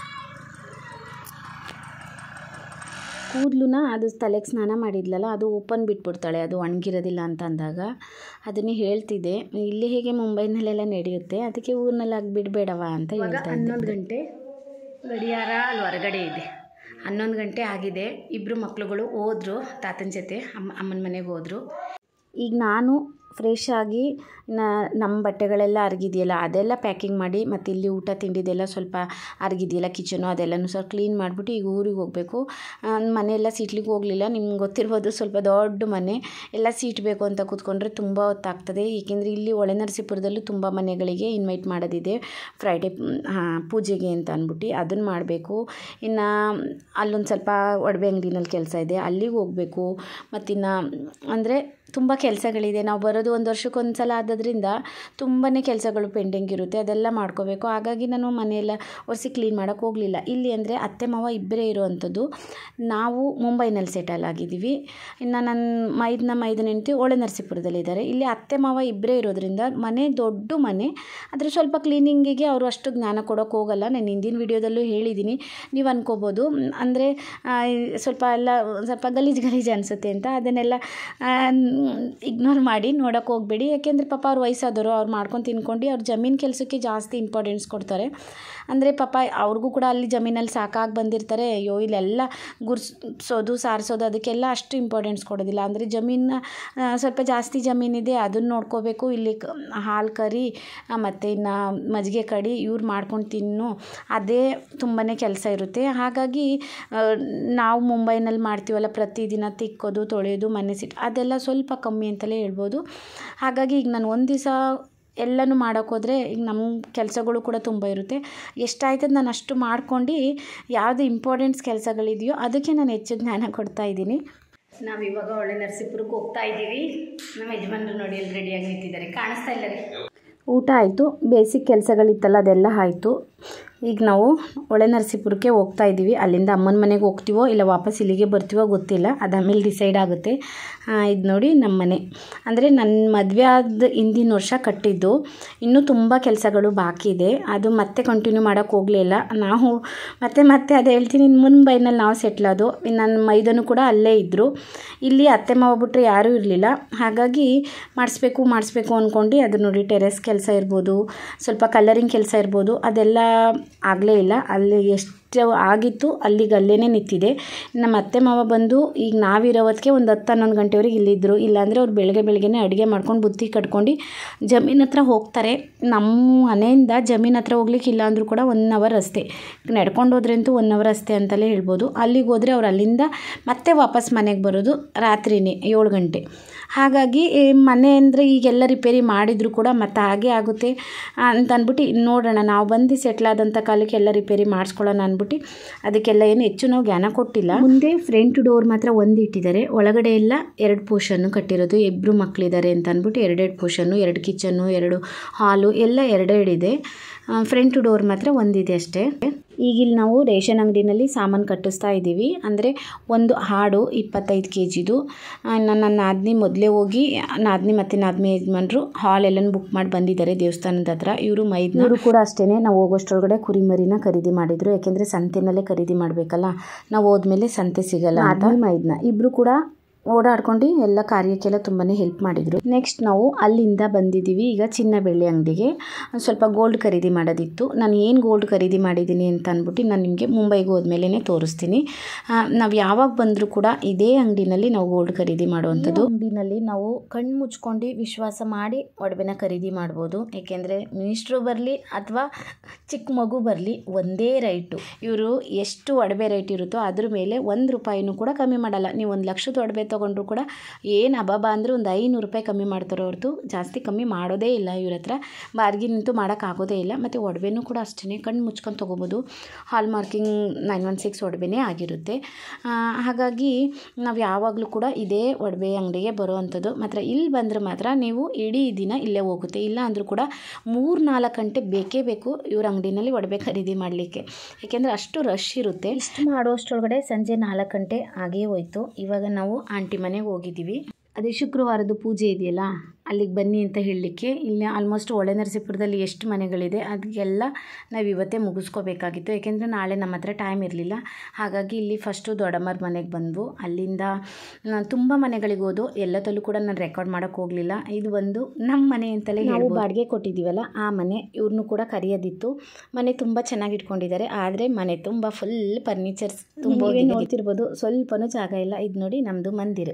ಕೂದಲುನ ಅದು ತಲೆಗೆ ಸ್ನಾನ ಮಾಡಿದ್ಲಲ್ಲ ಅದು ಓಪನ್ ಬಿಟ್ಬಿಡ್ತಾಳೆ ಅದು ಒಣಗಿರೋದಿಲ್ಲ ಅಂತ ಅಂದಾಗ ಅದನ್ನೇ ಹೇಳ್ತಿದ್ದೆ ಇಲ್ಲಿ ಹೇಗೆ ಮುಂಬೈನಲ್ಲೆಲ್ಲ ನಡೆಯುತ್ತೆ ಅದಕ್ಕೆ ಊರಿನಲ್ಲಿ ಆಗಿ ಬಿಡಬೇಡವ ಅಂತ ಹೇಳ್ತಾ ಹನ್ನೊಂದು ಗಂಟೆ ಗಡಿಯಾರ ಅಲ್ಲಿ ಹೊರಗಡೆ ಇದೆ ಹನ್ನೊಂದು ಗಂಟೆ ಆಗಿದೆ ಇಬ್ಬರು ಮಕ್ಳುಗಳು ಹೋದ್ರು ತಾತನ ಜೊತೆ ಅಮ್ಮ ಅಮ್ಮನ ಮನೆಗೆ ಹೋದರು ಈಗ ನಾನು ಫ್ರೆಶ್ ಆಗಿ ನ ನಮ್ಮ ಬಟ್ಟೆಗಳೆಲ್ಲ ಅರಗಿದೆಯಲ್ಲ ಅದೆಲ್ಲ ಪ್ಯಾಕಿಂಗ್ ಮಾಡಿ ಮತ್ತು ಇಲ್ಲಿ ಊಟ ತಿಂಡಿದೆಲ್ಲ ಸ್ವಲ್ಪ ಅರಗಿದೆಯಲ್ಲ ಕಿಚನು ಅದೆಲ್ಲನೂ ಸ್ವಲ್ಪ ಕ್ಲೀನ್ ಮಾಡಿಬಿಟ್ಟು ಈಗ ಊರಿಗೆ ಹೋಗಬೇಕು ಮನೆ ಎಲ್ಲ ಸೀಟ್ಲಿಗೆ ಹೋಗಲಿಲ್ಲ ನಿಮ್ಗೆ ಗೊತ್ತಿರ್ಬೋದು ಸ್ವಲ್ಪ ದೊಡ್ಡ ಮನೆ ಎಲ್ಲ ಸೀಟ್ ಬೇಕು ಅಂತ ಕೂತ್ಕೊಂಡ್ರೆ ತುಂಬ ಹೊತ್ತಾಗ್ತದೆ ಏಕೆಂದರೆ ಇಲ್ಲಿ ಒಳನರಸೀಪುರದಲ್ಲೂ ತುಂಬ ಮನೆಗಳಿಗೆ ಇನ್ವೈಟ್ ಮಾಡೋದಿದೆ ಫ್ರೈಡೇ ಪೂಜೆಗೆ ಅಂತ ಅಂದ್ಬಿಟ್ಟು ಅದನ್ನು ಮಾಡಬೇಕು ಇನ್ನು ಅಲ್ಲೊಂದು ಸ್ವಲ್ಪ ಒಡವೆ ಅಂಗಡಿನಲ್ಲಿ ಕೆಲಸ ಇದೆ ಅಲ್ಲಿಗೆ ಹೋಗಬೇಕು ಮತ್ತಿನ್ನು ಅಂದರೆ ತುಂಬ ಕೆಲಸಗಳಿದೆ ನಾವು ಬರೋದು ಒಂದು ವರ್ಷಕ್ಕೊಂದು ಸಲ ಆದದ್ರಿಂದ ತುಂಬಾ ಕೆಲಸಗಳು ಪೆಂಡಿಂಗ್ ಇರುತ್ತೆ ಅದೆಲ್ಲ ಮಾಡ್ಕೋಬೇಕು ಹಾಗಾಗಿ ನಾನು ಮನೆಯೆಲ್ಲ ಒರೆಸಿ ಕ್ಲೀನ್ ಮಾಡೋಕ್ಕೆ ಹೋಗಲಿಲ್ಲ ಇಲ್ಲಿ ಅಂದರೆ ಅತ್ತೆ ಮಾವ ಇಬ್ಬರೇ ಇರುವಂಥದ್ದು ನಾವು ಮುಂಬೈನಲ್ಲಿ ಸೆಟಲ್ ಆಗಿದ್ದೀವಿ ಇನ್ನು ನನ್ನ ಮೈದನ ಮೈದನ ಹೆಂಡತಿ ಒಳ ನರಸೀಪುರದಲ್ಲಿದ್ದಾರೆ ಇಲ್ಲಿ ಅತ್ತೆ ಮಾವ ಇಬ್ಬರೇ ಇರೋದ್ರಿಂದ ಮನೆ ದೊಡ್ಡ ಮನೆ ಆದರೆ ಸ್ವಲ್ಪ ಕ್ಲೀನಿಂಗಿಗೆ ಅವರು ಅಷ್ಟು ಜ್ಞಾನ ಕೊಡೋಕೆ ಹೋಗಲ್ಲ ನಾನು ಹಿಂದಿನ ವಿಡಿಯೋದಲ್ಲೂ ಹೇಳಿದ್ದೀನಿ ನೀವು ಅನ್ಕೋಬೋದು ಅಂದರೆ ಸ್ವಲ್ಪ ಎಲ್ಲ ಸ್ವಲ್ಪ ಗಲೀಜು ಗಲೀಜು ಅನಿಸುತ್ತೆ ಅಂತ ಅದನ್ನೆಲ್ಲ ಇಗ್ನೋರ್ ಮಾಡಿ ನೋಡೋಕೆ ಹೋಗಬೇಡಿ ಯಾಕೆಂದರೆ ಪಾಪ ಅವ್ರು ವಯಸ್ಸಾದವರು ಅವ್ರು ಮಾಡ್ಕೊಂಡು ತಿನ್ಕೊಂಡು ಅವ್ರ ಜಮೀನು ಕೆಲಸಕ್ಕೆ ಜಾಸ್ತಿ ಇಂಪಾರ್ಟೆನ್ಸ್ ಕೊಡ್ತಾರೆ ಅಂದರೆ ಪಾಪ ಅವ್ರಿಗೂ ಕೂಡ ಅಲ್ಲಿ ಜಮೀನಲ್ಲಿ ಸಾಕಾಗಿ ಬಂದಿರ್ತಾರೆ ಅಯ್ಯೋ ಇಲ್ಲೆಲ್ಲ ಗುರ್ಸೋದು ಸಾರಿಸೋದು ಅದಕ್ಕೆಲ್ಲ ಅಷ್ಟು ಇಂಪಾರ್ಟೆನ್ಸ್ ಕೊಡೋದಿಲ್ಲ ಅಂದರೆ ಜಮೀನ ಆ, ಸ್ವಲ್ಪ ಜಾಸ್ತಿ ಜಮೀನಿದೆ ಅದನ್ನು ನೋಡ್ಕೋಬೇಕು ಇಲ್ಲಿ ಕ ಹಾಲು ಕರಿ ಮತ್ತು ಇನ್ನು ಮಜ್ಜಿಗೆ ಕಡಿ ಇವ್ರು ಮಾಡ್ಕೊಂಡು ತಿನ್ನು ಅದೇ ತುಂಬಾ ಕೆಲಸ ಇರುತ್ತೆ ಹಾಗಾಗಿ ಆ, ನಾವು ಮುಂಬೈನಲ್ಲಿ ಮಾಡ್ತೀವಲ್ಲ ಪ್ರತಿದಿನ ತಿಕ್ಕೋದು ತೊಳೆಯೋದು ಮನೆ ಸಿಟ್ಟು ಅದೆಲ್ಲ ಸ್ವಲ್ಪ ಕಮ್ಮಿ ಅಂತಲೇ ಹೇಳ್ಬೋದು ಹಾಗಾಗಿ ಈಗ ನಾನು ಒಂದು ದಿವಸ ಎಲ್ಲನೂ ಮಾಡೋಕ್ಕೋದ್ರೆ ಈಗ ನಮ್ಮ ಕೆಲಸಗಳು ಕೂಡ ತುಂಬ ಇರುತ್ತೆ ಎಷ್ಟಾಯ್ತದ ನಾನು ಅಷ್ಟು ಮಾಡ್ಕೊಂಡು ಯಾವುದು ಇಂಪಾರ್ಟೆಂಟ್ಸ್ ಕೆಲಸಗಳಿದೆಯೋ ಅದಕ್ಕೆ ನಾನು ಹೆಚ್ಚು ಜ್ಞಾನ ಕೊಡ್ತಾ ಇದ್ದೀನಿ ನಾವು ಇವಾಗ ಒಳ್ಳೆ ನರಸೀಪುರಕ್ಕೆ ಹೋಗ್ತಾ ಇದ್ದೀವಿ ನಮ್ಮ ಯಜಮಾನರು ನೋಡಿ ಅಲ್ಲಿ ರೆಡಿಯಾಗಿ ನಿಂತಿದ್ದಾರೆ ಕಾಣಿಸ್ತಾ ಇಲ್ಲ ರೀ ಊಟ ಆಯಿತು ಬೇಸಿಕ್ ಕೆಲಸಗಳಿತ್ತಲ್ಲ ಅದೆಲ್ಲ ಆಯಿತು ಈಗ ನಾವು ಒಳೆ ನರಸೀಪುರಕ್ಕೆ ಹೋಗ್ತಾ ಇದ್ದೀವಿ ಅಲ್ಲಿಂದ ಅಮ್ಮನ ಮನೆಗೆ ಹೋಗ್ತೀವೋ ಇಲ್ಲ ವಾಪಸ್ ಇಲ್ಲಿಗೆ ಬರ್ತೀವೋ ಗೊತ್ತಿಲ್ಲ ಅದು ಆಮೇಲೆ ಡಿಸೈಡ್ ಆಗುತ್ತೆ ಇದು ನೋಡಿ ನಮ್ಮ ಮನೆ ಅಂದರೆ ನನ್ನ ಮದುವೆ ಆದ ಹಿಂದಿನ ವರ್ಷ ಕಟ್ಟಿದ್ದು ಇನ್ನೂ ತುಂಬ ಕೆಲಸಗಳು ಬಾಕಿ ಇದೆ ಅದು ಮತ್ತೆ ಕಂಟಿನ್ಯೂ ಮಾಡೋಕ್ಕೆ ಹೋಗಲಿಲ್ಲ ನಾವು ಮತ್ತೆ ಮತ್ತೆ ಅದು ಹೇಳ್ತೀನಿ ಮುಂಬೈನಲ್ಲಿ ನಾವು ಸೆಟ್ಲ್ ಆದೋ ನನ್ನ ಮೈದನು ಕೂಡ ಅಲ್ಲೇ ಇದ್ದರು ಇಲ್ಲಿ ಅತ್ತೆ ಮಾವ ಬಿಟ್ಟರೆ ಯಾರೂ ಇರಲಿಲ್ಲ ಹಾಗಾಗಿ ಮಾಡಿಸ್ಬೇಕು ಮಾಡಿಸ್ಬೇಕು ಅಂದ್ಕೊಂಡು ಅದು ನೋಡಿ ಟೆರೆಸ್ ಕೆಲಸ ಇರ್ಬೋದು ಸ್ವಲ್ಪ ಕಲರಿಂಗ್ ಕೆಲಸ ಇರ್ಬೋದು ಅದೆಲ್ಲ ಆಗಲೇ ಇಲ್ಲ ಅಲ್ಲಿ ಎಷ್ಟು ಆಗಿತ್ತು ಅಲ್ಲಿಗೆ ಅಲ್ಲೇ ನಿಂತಿದೆ ನಮ್ಮ ಅತ್ತೆ ಮಾವ ಬಂದು ಈಗ ನಾವಿರೋ ಹೊತ್ತಿಗೆ ಒಂದು ಹತ್ತು ಹನ್ನೊಂದು ಗಂಟೆವರೆಗೆ ಇಲ್ಲಿದ್ದರು ಇಲ್ಲಾಂದರೆ ಅವ್ರು ಬೆಳಗ್ಗೆ ಬೆಳಗ್ಗೆನೇ ಅಡುಗೆ ಮಾಡ್ಕೊಂಡು ಬುತ್ತಿ ಕಟ್ಕೊಂಡು ಜಮೀನ್ ಹತ್ರ ಹೋಗ್ತಾರೆ ನಮ್ಮ ಮನೆಯಿಂದ ಜಮೀನ್ ಹತ್ರ ಹೋಗ್ಲಿಕ್ಕೆ ಇಲ್ಲ ಅಂದರೂ ಕೂಡ ಒನ್ ಅವರ್ ಅಷ್ಟೇ ನಡ್ಕೊಂಡು ಹೋದ್ರಂತೂ ಒನ್ ಅವರ್ ಅಷ್ಟೇ ಅಂತಲೇ ಹೇಳ್ಬೋದು ಅಲ್ಲಿಗೆ ಹೋದರೆ ಅವ್ರು ಅಲ್ಲಿಂದ ಮತ್ತೆ ವಾಪಸ್ ಮನೆಗೆ ಬರೋದು ರಾತ್ರಿನೇ ಏಳು ಗಂಟೆ ಹಾಗಾಗಿ ಈ ಮನೆ ಅಂದರೆ ಈಗೆಲ್ಲ ರಿಪೇರಿ ಮಾಡಿದರೂ ಕೂಡ ಮತ್ತೆ ಹಾಗೆ ಆಗುತ್ತೆ ಅಂತ ಅಂದ್ಬಿಟ್ಟು ನೋಡೋಣ ನಾವು ಬಂದು ಸೆಟ್ಲ್ ಆದಂಥ ಕಾಲಕ್ಕೆ ಎಲ್ಲ ರಿಪೇರಿ ಮಾಡಿಸ್ಕೊಳ್ಳೋಣ ಅಂದ್ಬಿಟ್ಟು ಅದಕ್ಕೆಲ್ಲ ಏನು ಹೆಚ್ಚು ನಾವು ಜ್ಞಾನ ಕೊಟ್ಟಿಲ್ಲ ಮುಂದೆ ಫ್ರಂಟ್ ಡೋರ್ ಮಾತ್ರ ಒಂದು ಇಟ್ಟಿದ್ದಾರೆ ಒಳಗಡೆ ಎಲ್ಲ ಎರಡು ಪೋರ್ಷನ್ನು ಕಟ್ಟಿರೋದು ಇಬ್ಬರು ಮಕ್ಕಳಿದ್ದಾರೆ ಅಂತ ಅಂದ್ಬಿಟ್ಟು ಎರಡೆರಡು ಪೋರ್ಷನ್ನು ಎರಡು ಕಿಚನ್ನು ಎರಡು ಹಾಲು ಎಲ್ಲ ಎರಡೆರಡಿದೆ ಫ್ರಂಟ್ ಡೋರ್ ಮಾತ್ರ ಒಂದಿದೆ ಅಷ್ಟೇ ಈಗಿಲ್ಲಿ ನಾವು ರೇಷನ್ ಅಂಗಡಿನಲ್ಲಿ ಸಾಮಾನು ಕಟ್ಟಿಸ್ತಾ ಇದ್ದೀವಿ ಅಂದರೆ ಒಂದು ಹಾಡು ಇಪ್ಪತ್ತೈದು ಕೆ ಜಿದು ನನ್ನ ನಾದಿನಿ ಮೊದಲೇ ಹೋಗಿ ನಾದಿನಿ ಮತ್ತು ನಾದಿನಿ ಯಜಮಾನ್ರು ಹಾಲ್ ಎಲ್ಲನೂ ಬುಕ್ ಮಾಡಿ ಬಂದಿದ್ದಾರೆ ದೇವಸ್ಥಾನದ ಹತ್ರ ಇವರು ಮೈದ್ನ ಇವರು ಕೂಡ ಅಷ್ಟೇ ನಾವು ಹೋಗೋಷ್ಟರೊಳಗಡೆ ಕುರಿಮರಿನ ಖರೀದಿ ಮಾಡಿದ್ರು ಯಾಕೆಂದರೆ ಸಂತೆನಲ್ಲೇ ಖರೀದಿ ಮಾಡಬೇಕಲ್ಲ ನಾವು ಹೋದ್ಮೇಲೆ ಸಂತೆ ಸಿಗಲ್ಲ ಅಂತ ಮೈದ್ನ ಇಬ್ಬರು ಕೂಡ ಓಡಾಡ್ಕೊಂಡು ಎಲ್ಲ ಕಾರ್ಯಕ್ಕೆಲ್ಲ ತುಂಬಾ ಹೆಲ್ಪ್ ಮಾಡಿದರು ನೆಕ್ಸ್ಟ್ ನಾವು ಅಲ್ಲಿಂದ ಬಂದಿದ್ದೀವಿ ಈಗ ಚಿನ್ನ ಬೆಳ್ಳಿ ಅಂಗಡಿಗೆ ಸ್ವಲ್ಪ ಗೋಲ್ಡ್ ಖರೀದಿ ಮಾಡೋದಿತ್ತು ನಾನು ಏನು ಗೋಲ್ಡ್ ಖರೀದಿ ಮಾಡಿದ್ದೀನಿ ಅಂತ ಅಂದ್ಬಿಟ್ಟು ನಾನು ನಿಮಗೆ ಮುಂಬೈಗೆ ಹೋದ್ಮೇಲೆ ತೋರಿಸ್ತೀನಿ ನಾವು ಯಾವಾಗ ಬಂದರೂ ಕೂಡ ಇದೇ ಅಂಗಡಿನಲ್ಲಿ ನಾವು ಗೋಲ್ಡ್ ಖರೀದಿ ಮಾಡುವಂಥದ್ದು ಅಂಗಡಿನಲ್ಲಿ ನಾವು ಕಣ್ಣು ಮುಚ್ಕೊಂಡು ವಿಶ್ವಾಸ ಮಾಡಿ ಒಡವೆನ ಖರೀದಿ ಮಾಡ್ಬೋದು ಏಕೆಂದರೆ ಮಿನಿಸ್ಟ್ರು ಬರಲಿ ಅಥವಾ ಚಿಕ್ಕ ಮಗು ಬರಲಿ ಒಂದೇ ರೈಟು ಇವರು ಎಷ್ಟು ಒಡವೆ ರೇಟ್ ಇರುತ್ತೋ ಅದ್ರ ಮೇಲೆ ಒಂದು ರೂಪಾಯಿನೂ ಕೂಡ ಕಮ್ಮಿ ಮಾಡಲ್ಲ ನೀವು ಒಂದು ಲಕ್ಷದ ಒಡವೆ ತೊಗೊಂಡ್ರು ಕೂಡ ಏನು ಅಬಾಬ ಅಂದರೆ ಒಂದು ಐನೂರು ರೂಪಾಯಿ ಕಮ್ಮಿ ಮಾಡ್ತಾರೋ ಹೊರತು ಜಾಸ್ತಿ ಕಮ್ಮಿ ಮಾಡೋದೇ ಇಲ್ಲ ಇವ್ರ ಹತ್ರ ಬಾರ್ಗಿನ್ ಅಂತೂ ಮಾಡೋಕ್ಕಾಗೋದೇ ಇಲ್ಲ ಮತ್ತು ಒಡವೆನೂ ಕೂಡ ಅಷ್ಟೇ ಕಣ್ಣು ಮುಚ್ಕೊಂಡು ತೊಗೋಬೋದು hallmarking nine one six ಒಡವೆನೇ ಆಗಿರುತ್ತೆ ಆ, ಹಾಗಾಗಿ ನಾವು ಯಾವಾಗಲೂ ಕೂಡ ಇದೇ ಒಡವೆ ಅಂಗಡಿಗೆ ಬರುವಂಥದ್ದು ಮಾತ್ರ ಇಲ್ಲಿ ಬಂದರೆ ಮಾತ್ರ ನೀವು ಇಡೀ ದಿನ ಇಲ್ಲೇ ಹೋಗುತ್ತೆ ಇಲ್ಲ ಅಂದರೂ ಕೂಡ ಮೂರು ನಾಲ್ಕು ಗಂಟೆ ಬೇಕೇ ಬೇಕು ಇವ್ರ ಅಂಗಡಿನಲ್ಲಿ ಒಡವೆ ಖರೀದಿ ಮಾಡಲಿಕ್ಕೆ ಏಕೆಂದರೆ ಅಷ್ಟು ರಶ್ ಇರುತ್ತೆ ಇಷ್ಟು ಮಾಡೋಷ್ಟರೊಳಗಡೆ ಸಂಜೆ ನಾಲ್ಕು ಗಂಟೆ ಆಗೇ ಹೋಯ್ತು ಇವಾಗ ನಾವು ಆಂಟಿ ಮನೆಗೆ ಹೋಗಿದ್ದೀವಿ ಅದೇ ಶುಕ್ರವಾರದ ಪೂಜೆ ಇದೆಯಲ್ಲ ಅಲ್ಲಿಗೆ ಬನ್ನಿ ಅಂತ ಹೇಳಲಿಕ್ಕೆ ಇಲ್ಲಿ ಆಲ್ಮೋಸ್ಟ್ ಒಳೆ ನರಸೀಪುರದಲ್ಲಿ ಎಷ್ಟು ಮನೆಗಳಿದೆ ಅದಕ್ಕೆಲ್ಲ ನಾವು ಇವತ್ತೇ ಮುಗಿಸ್ಕೋಬೇಕಾಗಿತ್ತು ಯಾಕೆಂದರೆ ನಾಳೆ ನಮ್ಮ ಹತ್ರ ಟೈಮ್ ಇರಲಿಲ್ಲ ಹಾಗಾಗಿ ಇಲ್ಲಿ ಫಸ್ಟು ದೊಡ್ಡಮ್ಮರ ಮನೆಗೆ ಬಂದ್ವು ಅಲ್ಲಿಂದ ನಾನು ತುಂಬ ಮನೆಗಳಿಗೆ ಹೋದು ಎಲ್ಲದಲ್ಲೂ ಕೂಡ ನಾನು ರೆಕಾರ್ಡ್ ಮಾಡೋಕ್ಕೆ ಹೋಗಲಿಲ್ಲ ಇದು ಒಂದು ನಮ್ಮ ಮನೆ ಅಂತಲೇ ನಾವು ಬಾಡಿಗೆ ಕೊಟ್ಟಿದ್ದೀವಲ್ಲ ಆ ಮನೆ ಇವ್ರನ್ನೂ ಕೂಡ ಕರೆಯೋದಿತ್ತು ಮನೆ ತುಂಬ ಚೆನ್ನಾಗಿ ಇಟ್ಕೊಂಡಿದ್ದಾರೆ ಆದರೆ ಮನೆ ತುಂಬ ಫುಲ್ ಫರ್ನಿಚರ್ಸ್ ತುಂಬ ನೋಡ್ತಿರ್ಬೋದು ಸ್ವಲ್ಪನೂ ಜಾಗ ಇಲ್ಲ ಇದು ನೋಡಿ ನಮ್ಮದು ಮಂದಿರ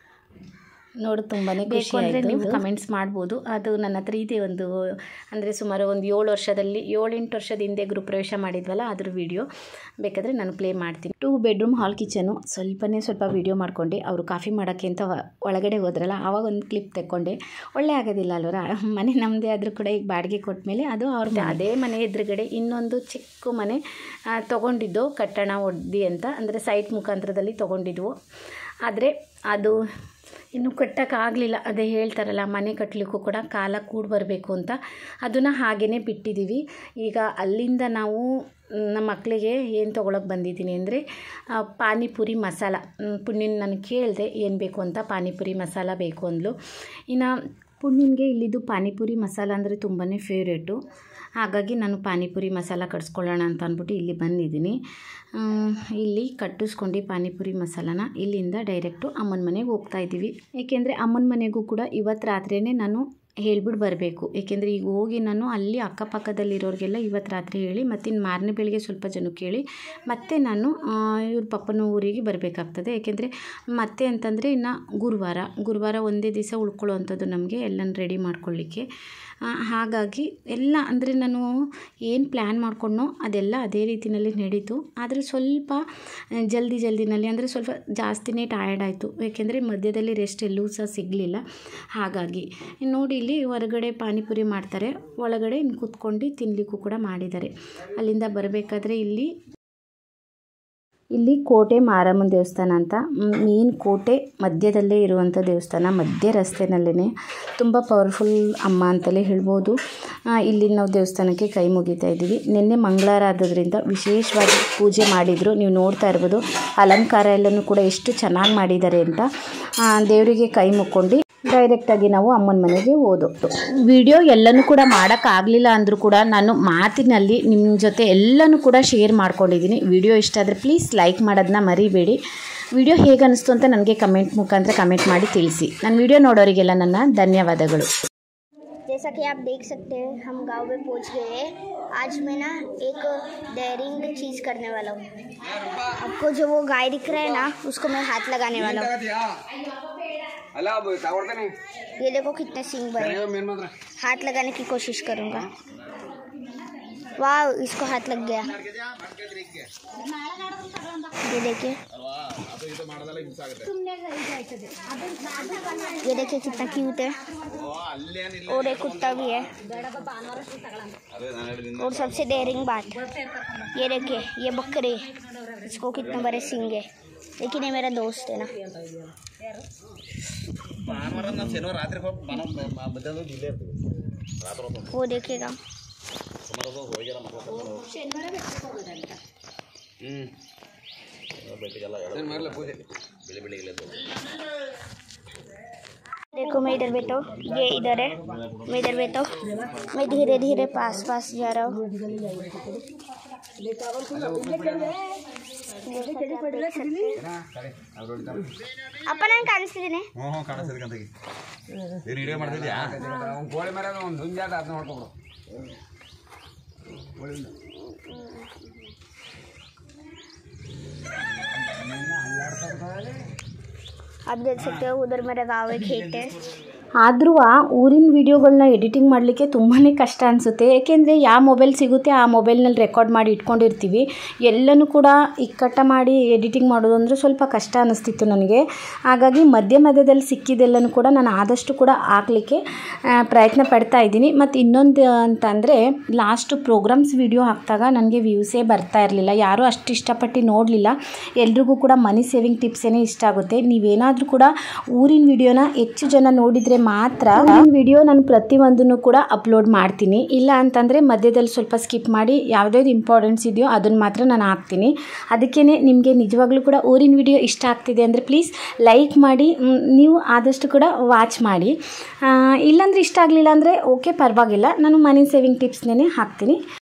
ನೋಡಿ ತುಂಬಾ ಖುಷಿ ಅಂದರೆ ನೀವು ಕಮೆಂಟ್ಸ್ ಮಾಡ್ಬೋದು ಅದು ನನ್ನ ಹತ್ರ ಇದೆ ಒಂದು ಅಂದರೆ ಸುಮಾರು ಒಂದು ಏಳು ವರ್ಷದಲ್ಲಿ ಏಳೆಂಟು ವರ್ಷದ ಹಿಂದೆ ಗೃಹಪ್ರವೇಶ ಮಾಡಿದ್ವಲ್ಲ ಅದ್ರ ವಿಡಿಯೋ ಬೇಕಾದರೆ ನಾನು ಪ್ಲೇ ಮಾಡ್ತೀನಿ ಟೂ ಬೆಡ್ರೂಮ್ ಹಾಲ್ ಕಿಚನು ಸ್ವಲ್ಪನೇ ಸ್ವಲ್ಪ ವಿಡಿಯೋ ಮಾಡ್ಕೊಂಡು ಅವರು ಕಾಫಿ ಮಾಡೋಕ್ಕೆ ಅಂತ ವ- ಒಳಗಡೆ ಹೋದ್ರಲ್ಲ ಆವಾಗ ಒಂದು ಕ್ಲಿಪ್ ತೆಕ್ಕೊಂಡೆ ಒಳ್ಳೆ ಆಗೋದಿಲ್ಲ ಅಲ್ವರ ಮನೆ ನಮ್ಮದೇ ಆದರೂ ಕೂಡ ಈಗ ಬಾಡಿಗೆ ಕೊಟ್ಮೇಲೆ ಅದು ಅವ್ರ ಮನೆ. ಅದೇ ಮನೆ ಎದುರುಗಡೆ ಇನ್ನೊಂದು ಚಿಕ್ಕ ಮನೆ ಆ, ತಗೊಂಡಿದ್ದು ಕಟ್ಟಣ ಒಡ್ಡಿ ಅಂತ ಅಂದರೆ ಸೈಟ್ ಮುಖಾಂತರದಲ್ಲಿ ತೊಗೊಂಡಿದ್ವು ಆದರೆ ಅದು ಇನ್ನು ಕಟ್ಟೋಕ್ಕಾಗಲಿಲ್ಲ ಅದೇ ಹೇಳ್ತಾರಲ್ಲ ಮನೆ ಕಟ್ಟಲಿಕ್ಕೂ ಕೂಡ ಕಾಲ ಕೂಡಿ ಬರಬೇಕು ಅಂತ ಅದನ್ನು ಹಾಗೇ ಬಿಟ್ಟಿದ್ದೀವಿ ಈಗ ಅಲ್ಲಿಂದ ನಾವು ಮ್, ನಮ್ಮ ಮಕ್ಕಳಿಗೆ ಏನು ತೊಗೊಳಕ್ಕೆ ಬಂದಿದ್ದೀನಿ ಅಂದರೆ ಪಾನಿಪುರಿ ಮಸಾಲ ಮ್, ಪುಣ್ಯನ್ ನಾನು ಕೇಳಿದೆ ಏನು ಬೇಕು ಅಂತ ಪಾನಿಪುರಿ ಮಸಾಲ ಬೇಕು ಅಂದ್ಲು ಇನ್ನು ಪುಣ್ಯನ್ಗೆ ಇಲ್ಲಿದ್ದು ಪಾನಿಪುರಿ ಮಸಾಲ ಅಂದರೆ ತುಂಬಾ ಫೇವ್ರೇಟು ಹಾಗಾಗಿ ನಾನು ಪಾನಿಪುರಿ ಮಸಾಲ ಕಟ್ಸ್ಕೊಳ್ಳೋಣ ಅಂತ ಅಂದ್ಬಿಟ್ಟು ಇಲ್ಲಿ ಬಂದಿದ್ದೀನಿ ಆಮ್, ಇಲ್ಲಿ ಕಟ್ಟಿಸ್ಕೊಂಡು ಪಾನಿಪುರಿ ಮಸಾಲಾನ ಇಲ್ಲಿಂದ ಡೈರೆಕ್ಟು ಅಮ್ಮನ ಮನೆಗೆ ಹೋಗ್ತಾ ಇದ್ದೀವಿ ಏಕೆಂದರೆ ಅಮ್ಮನ ಮನೆಗೂ ಕೂಡ ಇವತ್ತು ರಾತ್ರಿಯೇ ನಾನು ಹೇಳ್ಬಿಟ್ಟು ಬರಬೇಕು ಏಕೆಂದರೆ ಈಗ ಹೋಗಿ ನಾನು ಅಲ್ಲಿ ಅಕ್ಕಪಕ್ಕದಲ್ಲಿರೋರಿಗೆಲ್ಲ ಇವತ್ತು ರಾತ್ರಿ ಹೇಳಿ ಮತ್ತು ಇನ್ನು ಮಾರನೇ ಬೆಳಿಗ್ಗೆ ಸ್ವಲ್ಪ ಜನಕ್ಕೆ ಹೇಳಿ ಮತ್ತೆ ನಾನು ಆ, ಇವ್ರ ಪಪ್ಪನ ಊರಿಗೆ ಬರಬೇಕಾಗ್ತದೆ ಏಕೆಂದರೆ ಮತ್ತೆ ಅಂತಂದರೆ ಇನ್ನು ಗುರುವಾರ ಗುರುವಾರ ಒಂದೇ ದಿವಸ ಉಳ್ಕೊಳ್ಳೋವಂಥದ್ದು ನಮಗೆ ಎಲ್ಲನೂ ರೆಡಿ ಮಾಡ್ಕೊಳ್ಳಿಕ್ಕೆ ಆ, ಹಾಗಾಗಿ ಎಲ್ಲ ಅಂದರೆ ನಾನು ಏನು ಪ್ಲ್ಯಾನ್ ಮಾಡ್ಕೊಂಡೋ ಅದೆಲ್ಲ ಅದೇ ರೀತಿಯಲ್ಲಿ ನಡೀತು ಆದರೆ ಸ್ವಲ್ಪ ಆ, ಜಲ್ದಿ ಜಲ್ದಿನಲ್ಲಿ ಅಂದರೆ ಸ್ವಲ್ಪ ಜಾಸ್ತಿನೇ ಟಯರ್ಡ್ ಆಯಿತು ಏಕೆಂದರೆ ಮಧ್ಯದಲ್ಲಿ ರೆಸ್ಟ್ ಎಲ್ಲೂ ಸಹ ಸಿಗಲಿಲ್ಲ ಹಾಗಾಗಿ ಇನ್ನು ನೋಡಿ ಇಲ್ಲಿ ಹೊರಗಡೆ ಪಾನಿಪುರಿ ಮಾಡ್ತಾರೆ ಒಳಗಡೆ ಇನ್ನು ಕೂತ್ಕೊಂಡು ತಿನ್ನಲಿಕ್ಕೂ ಕೂಡ ಮಾಡಿದ್ದಾರೆ ಅಲ್ಲಿಂದ ಬರಬೇಕಾದ್ರೆ ಇಲ್ಲಿ ಇಲ್ಲಿ ಕೋಟೆ ಮಾರಮ್ಮನ ದೇವಸ್ಥಾನ ಅಂತ ಮೇನ್ ಕೋಟೆ ಮಧ್ಯದಲ್ಲೇ ಇರುವಂಥ ದೇವಸ್ಥಾನ ಮಧ್ಯ ರಸ್ತೆನಲ್ಲೇ ತುಂಬ ಪವರ್ಫುಲ್ ಅಮ್ಮ ಅಂತಲೇ ಹೇಳ್ಬೋದು ಆ, ಇಲ್ಲಿ ನಾವು ದೇವಸ್ಥಾನಕ್ಕೆ ಕೈ ಮುಗಿತಾ ಇದ್ದೀವಿ ನಿನ್ನೆ ಮಂಗಳವಾರ ಆದದ್ರಿಂದ ವಿಶೇಷವಾಗಿ ಪೂಜೆ ಮಾಡಿದರು ನೀವು ನೋಡ್ತಾ ಇರ್ಬೋದು ಅಲಂಕಾರ ಎಲ್ಲನೂ ಕೂಡ ಎಷ್ಟು ಚೆನ್ನಾಗಿ ಮಾಡಿದ್ದಾರೆ ಅಂತ ಆ, ದೇವರಿಗೆ ಕೈ ಮುಕ್ಕೊಂಡು ಡೈರೆಕ್ಟಾಗಿ ನಾವು ಅಮ್ಮನ ಮನೆಗೆ ಹೋದು ವಿಡಿಯೋ ಎಲ್ಲನೂ ಕೂಡ ಮಾಡೋಕ್ಕಾಗಲಿಲ್ಲ ಅಂದರೂ ಕೂಡ ನಾನು ಮಾತಿನಲ್ಲಿ ನಿಮ್ಮ ಜೊತೆ ಎಲ್ಲನೂ ಕೂಡ ಶೇರ್ ಮಾಡ್ಕೊಂಡಿದ್ದೀನಿ ವಿಡಿಯೋ ಇಷ್ಟ ಆದರೆ ಪ್ಲೀಸ್ ಲೈಕ್ ಮಾಡೋದನ್ನ ಮರಿಬೇಡಿ ವಿಡಿಯೋ ಹೇಗೆ ಅನಿಸ್ತು ಅಂತ ನನಗೆ ಕಮೆಂಟ್ ಮುಖಾಂತರ ಕಮೆಂಟ್ ಮಾಡಿ ತಿಳಿಸಿ ನನ್ನ ವಿಡಿಯೋ ನೋಡೋರಿಗೆಲ್ಲ ನನ್ನ ಧನ್ಯವಾದಗಳು जैसा कि आप देख सकते हैं हम गांव में पहुंच गए हैं आज मैं ना एक डेयरिंग चीज़ करने वाला हूँ आपको जो वो गाय दिख रहा है ना उसको मैं हाथ लगाने वाला हूँ ಅಲ್ಲ ತಗೊಳ್ತಾನೆ ये देखो कितने सिंग बने ಮೇನ್ ಮಾತ್ರ हाथ लगाने की कोशिश करूँगा वाह इसको हाथ लग गया ये देखिए ये देखिए कितना क्यूट है और एक कुत्ता भी है और सबसे डेयरिंग बात ये देखिए ये बकरे इसको कितने बड़े सिंग है लेकिन ये मेरा दोस्त है ना ಭಾನುವಾರ ನಾವು ಶನಿವಾರ ರಾತ್ರಿ ಹೋಗಿ ಭಾನುವಾರ ಮಧ್ಯಾಹ್ನ ಇಲ್ಲೇ ಇರ್ತೀವಿ वो देखिएगा ಮರಲ ಪೂಜೆ ಬೆಳೆ ಬೆಳಿಗ್ಗೆ देखो मैं इधर बैठा हूँ ये इधर है मैं इधर बैठा हूँ मैं धीरे धीरे पास पास जा रहा हूँ ಅಪ್ಪ ನಾನು ಕಾಣಿಸ್ತಿದ್ದೀನಿ ಹ್ಞೂ ಹ್ಞೂ ಕಾಣಿಸ್ತಿದ್ಕಂತಾಗಿ ಏನು ವಿಡಿಯೋ ಮಾಡ್ತಿದ್ಯಾ ಅವ್ನು ಕೋಳಿ ಮರ ಒಂದು ಹುಂಜಾಟ ಅದನ್ನ ನೋಡ್ಕೊಬಿಡು आप देख सकते हो उधर मेरा गाँव है खेत है ಆದರೂ ಊರಿನ ವೀಡಿಯೋಗಳನ್ನ ಎಡಿಟಿಂಗ್ ಮಾಡಲಿಕ್ಕೆ ತುಂಬಾ ಕಷ್ಟ ಅನಿಸುತ್ತೆ ಏಕೆಂದರೆ ಯಾವ ಮೊಬೈಲ್ ಸಿಗುತ್ತೆ ಆ ಮೊಬೈಲ್ನಲ್ಲಿ ರೆಕಾರ್ಡ್ ಮಾಡಿ ಇಟ್ಕೊಂಡಿರ್ತೀವಿ ಎಲ್ಲನೂ ಕೂಡ ಇಕ್ಕಟ್ಟ ಮಾಡಿ ಎಡಿಟಿಂಗ್ ಮಾಡೋದು ಅಂದರೆ ಸ್ವಲ್ಪ ಕಷ್ಟ ಅನ್ನಿಸ್ತಿತ್ತು ನನಗೆ ಹಾಗಾಗಿ ಮಧ್ಯ ಮಧ್ಯದಲ್ಲಿ ಸಿಕ್ಕಿದ್ದೆಲ್ಲನೂ ಕೂಡ ನಾನು ಆದಷ್ಟು ಕೂಡ ಹಾಕಲಿಕ್ಕೆ ಪ್ರಯತ್ನ ಪಡ್ತಾ ಇದ್ದೀನಿ ಮತ್ತು ಇನ್ನೊಂದು ಅಂತಂದರೆ ಲಾಸ್ಟ್ ಪ್ರೋಗ್ರಾಮ್ಸ್ ವಿಡಿಯೋ ಹಾಕಿದಾಗ ನನಗೆ ವ್ಯೂಸೇ ಬರ್ತಾ ಇರಲಿಲ್ಲ ಯಾರೂ ಅಷ್ಟು ಇಷ್ಟಪಟ್ಟು ನೋಡಲಿಲ್ಲ ಎಲ್ರಿಗೂ ಕೂಡ ಮನಿ ಸೇವಿಂಗ್ ಟಿಪ್ಸೇನೆ ಇಷ್ಟ ಆಗುತ್ತೆ ನೀವೇನಾದರೂ ಕೂಡ ಊರಿನ ವಿಡಿಯೋನ ಹೆಚ್ಚು ಜನ ನೋಡಿದರೆ ಮಾತ್ರ ಊರಿನ ವಿಡಿಯೋ ನಾನು ಪ್ರತಿಯೊಂದನ್ನು ಕೂಡ ಅಪ್ಲೋಡ್ ಮಾಡ್ತೀನಿ ಇಲ್ಲ ಅಂತಂದರೆ ಮಧ್ಯದಲ್ಲಿ ಸ್ವಲ್ಪ ಸ್ಕಿಪ್ ಮಾಡಿ ಯಾವುದ್ಯಾವ್ದು ಇಂಪಾರ್ಟೆನ್ಸ್ ಇದೆಯೋ ಅದನ್ನು ಮಾತ್ರ ನಾನು ಹಾಕ್ತೀನಿ ಅದಕ್ಕೇ ನಿಮಗೆ ನಿಜವಾಗ್ಲೂ ಕೂಡ ಊರಿನ ವಿಡಿಯೋ ಇಷ್ಟ ಆಗ್ತಿದೆ ಅಂದರೆ ಪ್ಲೀಸ್ ಲೈಕ್ ಮಾಡಿ ಮ್, ನೀವು ಆದಷ್ಟು ಕೂಡ ವಾಚ್ ಮಾಡಿ ಆ, ಇಲ್ಲಾಂದರೆ ಇಷ್ಟ ಆಗಲಿಲ್ಲ ಅಂದರೆ ಓಕೆ ಪರವಾಗಿಲ್ಲ ನಾನು ಮನಿ ಸೇವಿಂಗ್ ಟಿಪ್ಸ್ನೇ ಹಾಕ್ತೀನಿ